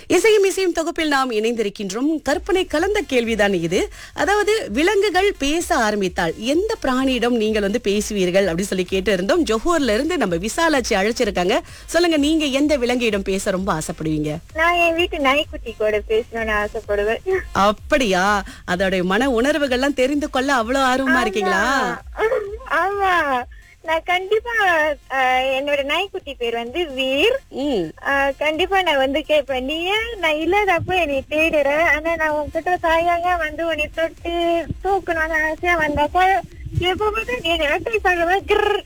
இசையும் இசையும் தொகுப்பில் நாம் இணைந்திருக்கின்றோம் கற்பனை கலந்த கேள்விதான் இது அதாவது விலங்குகள் பேச ஆரம்பித்தால் எந்த பிராணியிடம் நீங்கள் வந்து பேசுவீர்கள் அப்படின்னு சொல்லி கேட்டு இருந்தோம் ஜொஹூர்ல இருந்து நம்ம விசாலாச்சி அழைச்சிருக்காங்க சொல்லுங்க நீங்க எந்த விலங்கிடம் பேச ரொம்ப ஆசைப்படுவீங்க நான் என் வீட்டு நாய்க்குட்டி கூட பேசணும்னு ஆசைப்படுவேன் அப்படியா அதோட மன உணர்வுகள்லாம் தெரிந்து கொள்ள அவ்வளவு ஆர்வமா இருக்கீங்களா ஆமா நான் கண்டிப்பா அஹ், என்னோட நாய்க்குட்டி பேர் வந்து வீர் ம் அஹ், கண்டிப்பா நான் வந்து கேட்பேன் நீ ஏன் நான் இல்லாதப்ப என்னை தேடுற ஆனா நான் உன்கிட்ட தாயாக வந்து உன்னை தொட்டு தூக்கணும்னு ஆசையா வந்தாப்ப எப்ப பார்த்து நீ இரட்டை சாகுவ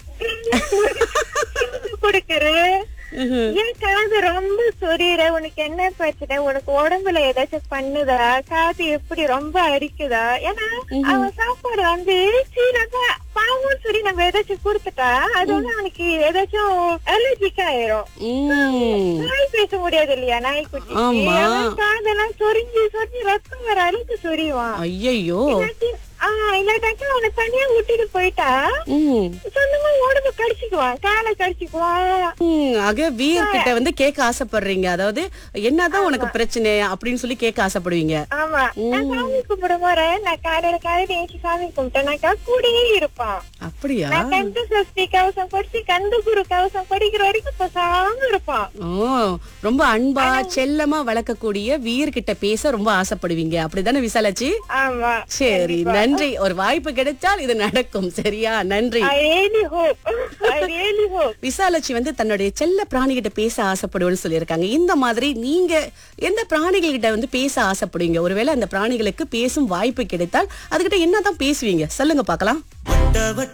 கொடுக்கற என் காது ரொம்ப சொரியற உனக்கு என்ன பிரச்சனை உனக்கு உடம்புல ஏதாச்சும் பண்ணுதா காது எப்படி ரொம்ப அரிக்குதா ஏன்னா அவன் சாப்பாடு வந்து சீனப்பா பாவம் சரி நம்ம ஏதாச்சும் கொடுத்துட்டா அது வந்து அவனுக்கு ஏதாச்சும் அலர்ஜிக் ஆயிரும் ம் நாய் பேச முடியாது இல்லையா நாய்க்குட்டி ஆமா. அவன் காதெல்லாம் சொரிஞ்சு சொரிஞ்சு ரத்தம் வர அளவுக்கு சொரியுவான் ஐயையோ இல்லாட்டி ஆஹ் இல்லாட்டாக்கா அவனை தனியா விட்டுட்டு போயிட்டா ம் சொந்தமா உடம்பு கடிச்சுக்குவான் காலை கடிச்சுக்குவான் ம், ஆக வீர் கிட்ட வந்து கேட்க ஆசைப்படுறீங்க அதாவது என்னதான் உனக்கு பிரச்சனை அப்படின்னு சொல்லி கேட்க ஆசைப்படுவீங்க ஆமா நான் சாமி கும்பிட போறேன் நான் காலையில காலையில ஏஞ்சி சாமி கும்பிட்டேனாக்கா கூடயே இருப்பான் அப்படியா நான் கந்த சஷ்டி கவசம் படிச்சு கந்த குரு கவசம் படிக்கிற வரைக்கும் பேசாம இருப்பான் ஓ ரொம்ப அன்பா செல்லமா வளர்க்கக்கூடிய வீர் கிட்ட பேச ரொம்ப ஆசைப்படுவீங்க அப்படிதானே விசாலாச்சி ஆமா சரி நன்றி ஒரு வாய்ப்பு கிடைச்சால் இது நடக்கும் சரியா நன்றி I really hope I really hope Visalakshi வந்து தன்னுடைய செல்ல பிராணிகிட்ட பேச ஆசைப்படுவேன்னு சொல்லியிருக்காங்க இந்த மாதிரி நீங்க எந்த பிராணிகள் கிட்ட வந்து பேச ஆசைப்படுவீங்க ஒருவேளை அந்த பிராணிகளுக்கு பேசும் வாய்ப்பு கிடைத்தால் அதுகிட்ட என்னதான் பேசுவீங்க சொல்லுங்க பார்க்கலாம்